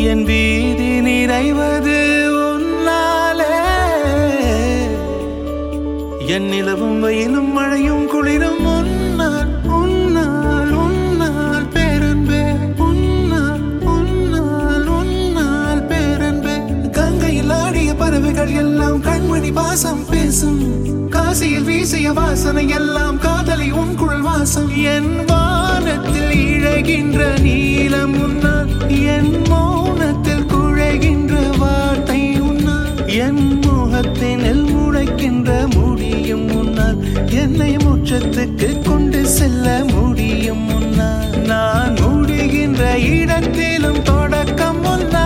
என் வீதி நிறைவது உன்னாலே என் நிலவும் வெயிலும் மழையும் குளிரும் உன்னால் உன்னால் உன்னால் பேரன்பே உன்னால் உன்னால் உன்னால் பேரன்பே கங்கையில் ஆடிய பறவைகள் எல்லாம் கண்மணி வாசம் பேசும் காசியில் வீசிய வாசனை எல்லாம் காதலி உன் குழல் வாசம் என் வானத்தில் இழகின்ற நீலம் உன்னால் என் மௌனத்தில் குழைகின்ற வார்த்தை உன்னால் என் முகத்தினில் முளைக்கின்ற முடியும் முன்னால் என்னை முற்றத்துக்கு கொண்டு செல்ல முடியும் முன்னால் நான் முடிகின்ற இடத்திலும் தொடக்கம் முன்னால்